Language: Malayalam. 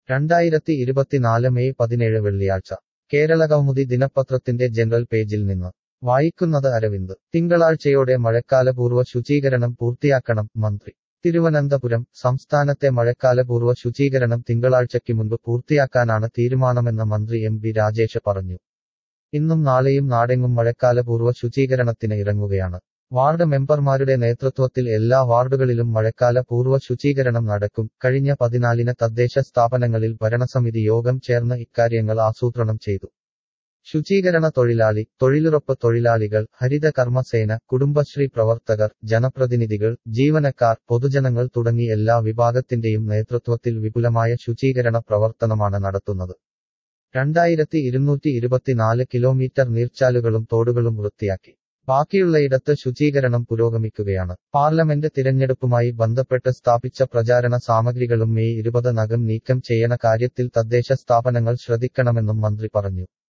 രണ്ടായിരത്തി ഇരുപത്തിനാല് മെയ് പതിനേഴ് വെള്ളിയാഴ്ച കേരള കൗമുദി ദിനപത്രത്തിന്റെ ജനറൽ പേജിൽ നിന്ന് വായിക്കുന്നത് അരവിന്ദ് തിങ്കളാഴ്ചയോടെ മഴക്കാലപൂർവ്വ ശുചീകരണം പൂർത്തിയാക്കണം മന്ത്രി തിരുവനന്തപുരം സംസ്ഥാനത്തെ മഴക്കാലപൂർവ്വ ശുചീകരണം തിങ്കളാഴ്ചയ്ക്ക് മുൻപ് പൂർത്തിയാക്കാനാണ് തീരുമാനമെന്ന് മന്ത്രി എം ബി രാജേഷ് പറഞ്ഞു ഇന്നും നാളെയും നാടെങ്ങും മഴക്കാലപൂർവ്വ ശുചീകരണത്തിന് ഇറങ്ങുകയാണ് വാർഡ് മെമ്പർമാരുടെ നേതൃത്വത്തിൽ എല്ലാ വാർഡുകളിലും മഴക്കാല പൂർവ്വ ശുചീകരണം നടക്കും കഴിഞ്ഞ പതിനാലിന് തദ്ദേശ സ്ഥാപനങ്ങളിൽ ഭരണസമിതി യോഗം ചേർന്ന് ഇക്കാര്യങ്ങൾ ആസൂത്രണം ചെയ്തു ശുചീകരണ തൊഴിലാളി തൊഴിലുറപ്പ് തൊഴിലാളികൾ ഹരിത കർമ്മസേന കുടുംബശ്രീ പ്രവർത്തകർ ജനപ്രതിനിധികൾ ജീവനക്കാർ പൊതുജനങ്ങൾ തുടങ്ങി എല്ലാ വിഭാഗത്തിന്റെയും നേതൃത്വത്തിൽ വിപുലമായ ശുചീകരണ പ്രവർത്തനമാണ് നടത്തുന്നത് രണ്ടായിരത്തി ഇരുന്നൂറ്റി ഇരുപത്തിനാല് കിലോമീറ്റർ നീർച്ചാലുകളും തോടുകളും വൃത്തിയാക്കി ബാക്കിയുള്ളയിടത്ത് ശുചീകരണം പുരോഗമിക്കുകയാണ് പാർലമെന്റ് തിരഞ്ഞെടുപ്പുമായി ബന്ധപ്പെട്ട് സ്ഥാപിച്ച പ്രചാരണ സാമഗ്രികളും മെയ് ഇരുപത് നകം നീക്കം ചെയ്യണ കാര്യത്തിൽ തദ്ദേശ സ്ഥാപനങ്ങൾ ശ്രദ്ധിക്കണമെന്നും മന്ത്രി പറഞ്ഞു